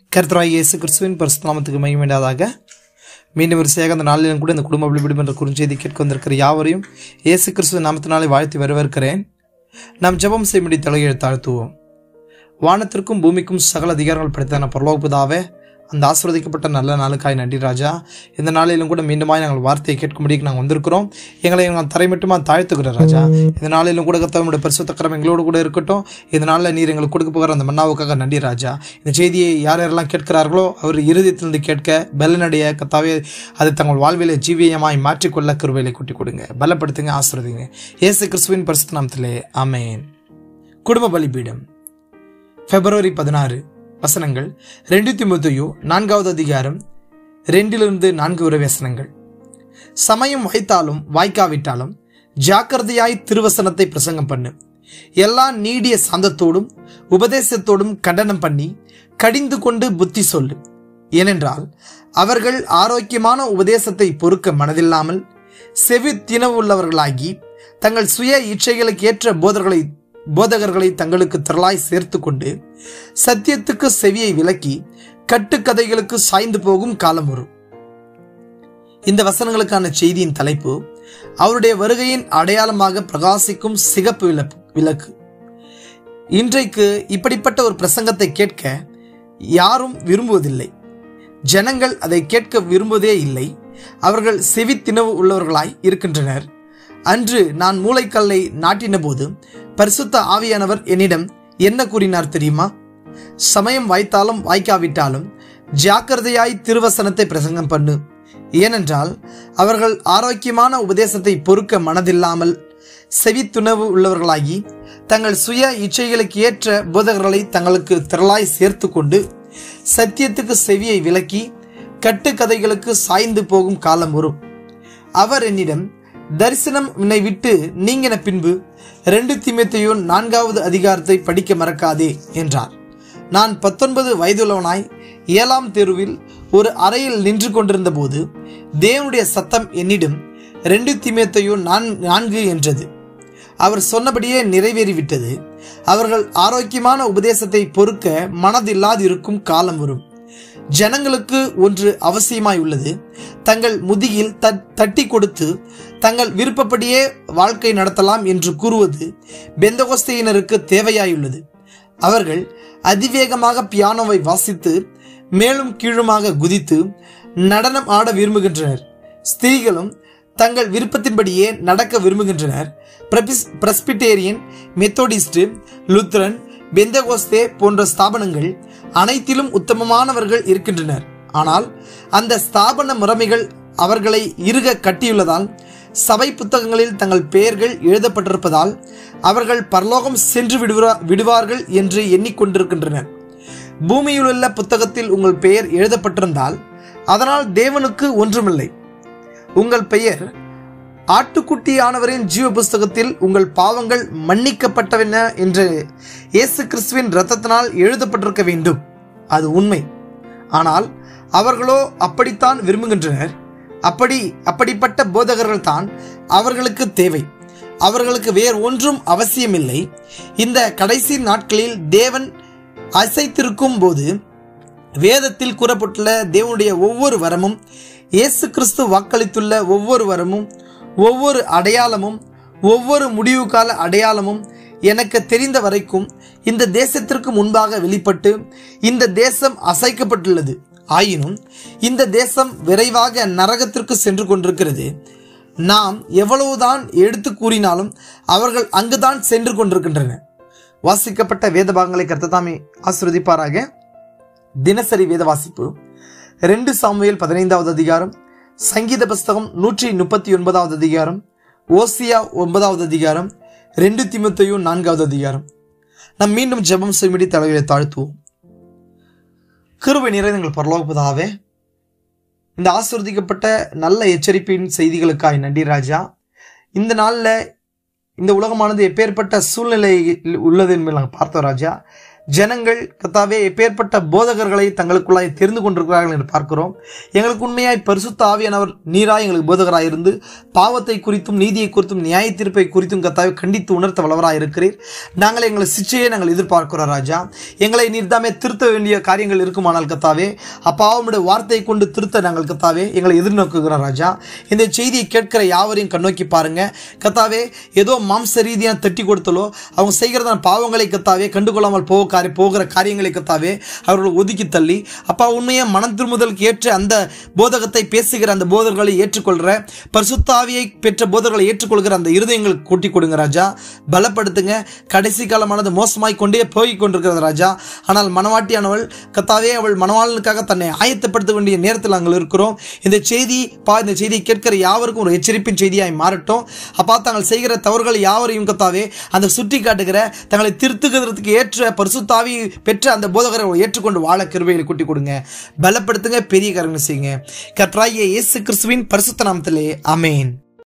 கர்த்தராய் இயேசு கிறிஸ்துவின் பரிசுநாமத்துக்கு மகிமையிடாதாக மீண்டும் வரிசையாக அந்த நாளிலும் கூட இந்த குடும்ப விடுபடும் என்ற குறுஞ்செய்தி கேட்க வந்திருக்கிற யாவரையும் இயேசு கிறிஸ்துவ நாமத்தினாலே வாழ்த்தி வரவேற்கிறேன் நாம் ஜெபம் செய்யும்படி தலையை தாழ்த்துவோம் வானத்திற்கும் பூமிக்கும் சகல அதிகாரங்கள் படைத்தான பரலோகபுதாவே அந்த ஆசிர்வதிக்கப்பட்ட நல்ல நாளுக்காய் நன்றி ராஜா இந்த நாளிலும் கூட மீண்டுமாய் நாங்கள் வார்த்தையை கேட்கும்படிக்கு நாங்கள் வந்திருக்கிறோம் எங்களை நாங்கள் தரைமட்டுமா தாழ்த்துக்கிறோம் ராஜா இந்த நாளிலும் கூட கத்தவனுடைய பரிசுத்தக்கரம் எங்களோடு கூட இருக்கட்டும் இந்த நாளில் நீர் எங்களுக்கு கொடுக்க போகிற அந்த மன்னாவுக்காக நன்றி ராஜா இந்த செய்தியை யார் யாரெல்லாம் கேட்கிறார்களோ அவர் இருதயத்திலிருந்து கேட்க பலனடைய கத்தாவே அதை தங்கள் வாழ்விலே ஜீவியமாய் மாற்றிக்கொள்ள கருவையிலே கூட்டி கொடுங்க பலப்படுத்துங்க ஆசிர்வதிங்க இயேசு கிறிஸ்துவின் பரிசுத்த நாமத்திலே ஆமென் குடும்ப பலிபீடம் பிப்ரவரி பதினாறு வசனங்கள் ரெண்டு திமுத்தையோ நான்காவது அதிகாரம் ரெண்டிலிருந்து நான்கு உரை வசனங்கள் சமயம் வாய்த்தாலும் வாய்க்காவிட்டாலும் ஜாக்கிரதையாய் திருவசனத்தை பிரசங்கம் பண்ணு எல்லா நீடிய சாந்தத்தோடும் உபதேசத்தோடும் கண்டனம் பண்ணி கடிந்து கொண்டு புத்தி சொல்லு ஏனென்றால் அவர்கள் ஆரோக்கியமான உபதேசத்தை பொறுக்க மனதில்லாமல் செவி தினவுள்ளவர்களாகி தங்கள் சுய இச்சைகளுக்கு ஏற்ற போதர்களை போதகர்களை தங்களுக்கு திரளாய் சேர்த்து கொண்டு சத்தியத்துக்கு செவியை விலக்கி கட்டுக்கதைகளுக்கு சாய்ந்து போகும் காலம் வரும் இந்த வசனங்களுக்கான செய்தியின் தலைப்பு அவருடைய வருகையின் அடையாளமாக பிரகாசிக்கும் சிகப்பு விளக்கு விளக்கு இன்றைக்கு இப்படிப்பட்ட ஒரு பிரசங்கத்தை கேட்க யாரும் விரும்புவதில்லை ஜனங்கள் அதை கேட்க விரும்புவதே இல்லை அவர்கள் செவித்தினவு உள்ளவர்களாய் இருக்கின்றனர் அன்று நான் மூளைக்கல்லை நாட்டின போது பரிசுத்த ஆவியானவர் என்னிடம் என்ன கூறினார் தெரியுமா சமயம் வாய்த்தாலும் வாய்க்காவிட்டாலும் ஜாக்கிரதையாய் திருவசனத்தை பிரசங்கம் பண்ணு ஏனென்றால் அவர்கள் ஆரோக்கியமான உபதேசத்தை பொறுக்க மனதில்லாமல் செவித்துணவு உள்ளவர்களாகி தங்கள் சுய இச்சைகளுக்கு ஏற்ற போதகர்களை தங்களுக்கு திரளாய் சேர்த்து கொண்டு சத்தியத்துக்கு செவியை விலக்கி கட்டுக்கதைகளுக்கு சாய்ந்து போகும் காலம் வரும் அவர் என்னிடம் தரிசனம் உன்னை விட்டு நீங்கின பின்பு ரெண்டு திமுத்தையும் நான்காவது அதிகாரத்தை படிக்க மறக்காதே என்றார் நான் பத்தொன்பது வயதுள்ளவனாய் ஏழாம் தெருவில் ஒரு அறையில் நின்று கொண்டிருந்த போது தேவனுடைய சத்தம் என்னிடம் ரெண்டு திமுத்தையும் நான் நான்கு என்றது அவர் சொன்னபடியே நிறைவேறிவிட்டது அவர்கள் ஆரோக்கியமான உபதேசத்தை பொறுக்க மனதில்லாதிருக்கும் காலம் வரும் ஜனங்களுக்கு ஒன்று அவசியமாய் உள்ளது தங்கள் முதுகில் தட்டி கொடுத்து தங்கள் விருப்பப்படியே வாழ்க்கை நடத்தலாம் என்று கூறுவது பெந்தகோஸ்தையினருக்கு தேவையாயுள்ளது அவர்கள் அதிவேகமாக பியானோவை வாசித்து மேலும் கீழுமாக குதித்து நடனம் ஆட விரும்புகின்றனர் ஸ்திரீகளும் தங்கள் விருப்பத்தின்படியே நடக்க விரும்புகின்றனர் பிரஸ்பிட்டேரியன் மெத்தோடிஸ்ட் லுத்ரன் பெந்தகோஸ்தே போன்ற ஸ்தாபனங்கள் அனைத்திலும் உத்தமமானவர்கள் இருக்கின்றனர் ஆனால் அந்த ஸ்தாபன முறைமைகள் அவர்களை இறுக கட்டியுள்ளதால் சபை புத்தகங்களில் தங்கள் பெயர்கள் எழுதப்பட்டிருப்பதால் அவர்கள் பரலோகம் சென்று விடுவா விடுவார்கள் என்று எண்ணிக்கொண்டிருக்கின்றனர் பூமியிலுள்ள புத்தகத்தில் உங்கள் பெயர் எழுதப்பட்டிருந்தால் அதனால் தேவனுக்கு ஒன்றுமில்லை உங்கள் பெயர் ஆட்டுக்குட்டியானவரின் ஜீவ புஸ்தகத்தில் உங்கள் பாவங்கள் மன்னிக்கப்பட்டவென என்று இயேசு கிறிஸ்துவின் இரத்தத்தினால் எழுதப்பட்டிருக்க வேண்டும் அது உண்மை ஆனால் அவர்களோ அப்படித்தான் விரும்புகின்றனர் அப்படி அப்படிப்பட்ட போதகர்கள் தான் அவர்களுக்கு தேவை அவர்களுக்கு வேறு ஒன்றும் அவசியமில்லை இந்த கடைசி நாட்களில் தேவன் அசைத்திருக்கும் போது வேதத்தில் கூறப்பட்டுள்ள தேவனுடைய ஒவ்வொரு வரமும் இயேசு கிறிஸ்து வாக்களித்துள்ள ஒவ்வொரு வரமும் ஒவ்வொரு அடையாளமும் ஒவ்வொரு முடிவு கால அடையாளமும் எனக்கு தெரிந்த வரைக்கும் இந்த தேசத்திற்கு முன்பாக வெளிப்பட்டு இந்த தேசம் அசைக்கப்பட்டுள்ளது ஆயினும் இந்த தேசம் விரைவாக நரகத்திற்கு சென்று கொண்டிருக்கிறது நாம் எவ்வளவுதான் எடுத்து கூறினாலும் அவர்கள் அங்குதான் சென்று கொண்டிருக்கின்றன வாசிக்கப்பட்ட வேத பாகங்களை கர்த்ததாமே ஆசிர்வதிப்பாராக தினசரி வேத வாசிப்பு ரெண்டு சாமுவேல் பதினைந்தாவது அதிகாரம் சங்கீத புஸ்தகம் நூற்றி முப்பத்தி ஒன்பதாவது அதிகாரம் ஓசியா ஒன்பதாவது அதிகாரம் ரெண்டு திமுத்தையும் நான்காவது அதிகாரம் நாம் மீண்டும் ஜெபம் செய்யும்படி தலைகளை தாழ்த்துவோம் கிருபை நிறைந்தங்கள் பரலோகப்பதாவே இந்த ஆசிர்வதிக்கப்பட்ட நல்ல எச்சரிப்பின் செய்திகளுக்காய் நன்றி ராஜா இந்த நாளில் இந்த உலகமானது எப்பேற்பட்ட சூழ்நிலை உள்ளது என்பதை நாங்கள் பார்த்தோம் ராஜா ஜனங்கள் கத்தாவே எப்பேற்பட்ட போதகர்களை தங்களுக்குள்ளாய் தெரிந்து கொண்டிருக்கிறார்கள் என்று பார்க்கிறோம் எங்களுக்கு உண்மையாய் பரிசுத்த ஆவியானவர் நீராய் எங்களுக்கு போதகராய் இருந்து பாவத்தை குறித்தும் நீதியை குறித்தும் நியாய தீர்ப்பை குறித்தும் கத்தாவே கண்டித்து உணர்த்த வல்லவராய் இருக்கிறீர் நாங்கள் எங்களை சிச்சையை நாங்கள் எதிர்பார்க்கிறோம் ராஜா எங்களை நீர்தாமே திருத்த வேண்டிய காரியங்கள் இருக்குமானால் கத்தாவே அப்பாவுடைய வார்த்தையை கொண்டு திருத்த நாங்கள் கத்தாவே எங்களை எதிர்நோக்குகிறோம் ராஜா இந்த செய்தியை கேட்கிற யாவரையும் கண்ணோக்கி பாருங்க கத்தாவே ஏதோ மாம்ச ரீதியாக தட்டி கொடுத்தலோ அவங்க செய்கிறதான பாவங்களை கத்தாவே கண்டுகொள்ளாமல் போக காரி போகிற காரியங்களை கத்தாவே அவர்களை ஒதுக்கி தள்ளி அப்பா உண்மையை மனம் திரும்புதலுக்கு ஏற்ற அந்த போதகத்தை பேசுகிற அந்த போதர்களை ஏற்றுக்கொள்கிற பரிசுத்தாவியை பெற்ற போதர்களை ஏற்றுக்கொள்கிற அந்த இருதயங்களுக்கு கூட்டி கொடுங்க ராஜா பலப்படுத்துங்க கடைசி காலமானது மோசமாய் கொண்டே போய் கொண்டிருக்கிறது ராஜா ஆனால் மனவாட்டியானவள் கத்தாவே அவள் மனவாளனுக்காக தன்னை ஆயத்தப்படுத்த வேண்டிய நேரத்தில் நாங்கள் இருக்கிறோம் இந்த செய்தி பா இந்த செய்தியை கேட்கிற யாவருக்கும் ஒரு எச்சரிப்பின் செய்தியாய் மாறட்டும் அப்பா தாங்கள் செய்கிற தவறுகள் யாவரையும் கத்தாவே அந்த சுட்டி காட்டுகிற தங்களை திருத்துகிறதுக்கு ஏற்ற பரிசுத்தாவி பெற்ற அந்த போதகரை ஏற்றுக்கொண்டு வாழ கிருபைகளை கூட்டி கொடுங்க பலப்படுத்துங்க பெரிய காரியங்கள் செய்யுங்க கத்ராய இயேசு கிறிஸ்துவின் பரிசுத்த நாமத்திலே அமேன்